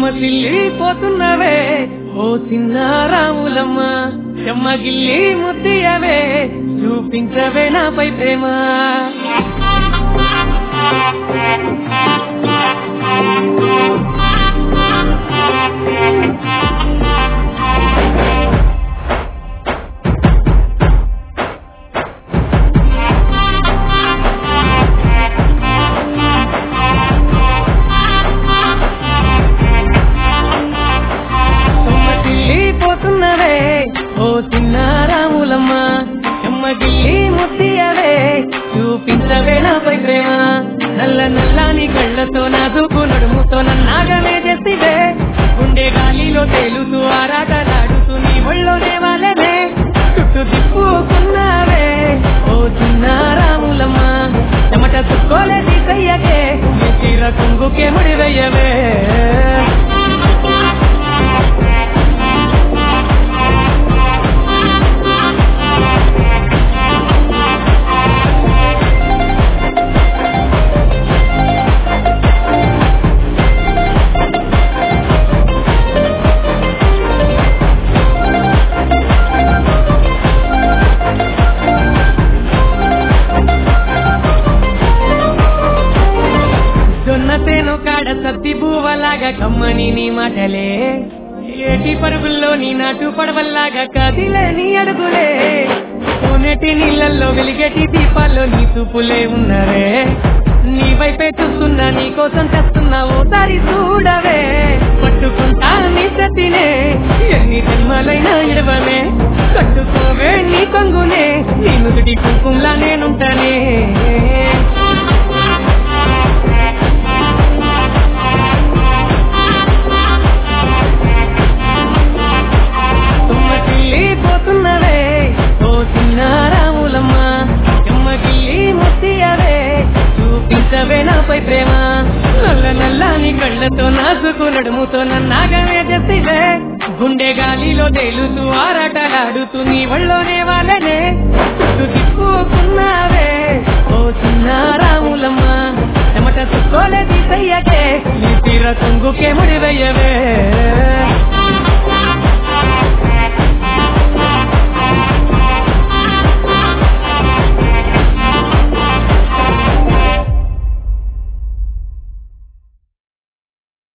సొమ్మసిల్లిపోతున్నవే ఓ చిన్న రాములమ్మ చెమ్మగిల్లి ముద్దియవే చూపించవే నాపై ప్రేమ సొమ్మసిల్లిపోతున్నవే ఓ చిన్న రాములమ్మ చెమ్మగిల్లి ముద్దియవే చూపించవే నాపై ప్రేమ నల్ల నల్లాని కళ్ళతో నాదుకు నడుముతో నన్నాగమే చేసివే గుండె గాలిలో తేలుతూ ఆరాటలాడుతూ నీ ఒళ్ళోనే వాళ్ళనే చుట్టూ తిప్పుకున్నావే ఓ చిన్న రాములమ్మ చెమట చుక్కోలే తీసయ్యకే నీ చీర కొంగుకే ముడివెయ్యవే జొన్నతేను కాడ సత్తి బువ్వలాగా కమ్మని నీ మాటలే ఏటి పరుగుల్లో నీ నాటు పడవల్లాగా కదిలే నీ అడుగులే కోనేటి నీళ్ళల్లో వెలిగేటి దీపాల్లో నీ చూపులే ఉన్నరే నీ వైపే చూస్తున్నా నీ కోసం తెస్తున్నా ఓసారి చూడవే పట్టుకుంటా నీ సతినే ఎన్ని జన్మలైనా ఇడవనే కట్టుకోవే నీ కొంగునే నీ నుదుటి కుంకుమలా నేనుంటానే పోతున్నవే ఓ చిన్న రాములమ్మ చెమ్మగిల్లి ముత్తియవే చూపించవే నాపై ప్రేమ నల్ల నల్లని కళ్ళతో నాసుకు నడుముతో నన్నాగమే చేసివే గుండె గాలిలో తేలుతూ ఆరాటలాడుతూ నీ ఒళ్ళోనే వాళ్ళనే చుట్టూ తిప్పుకున్నావే ఓ చిన్న రాములమ్మ చెమట చుక్కోలే తీసయ్యకే నీ తీర కొంగుకే ముడివెయ్యవే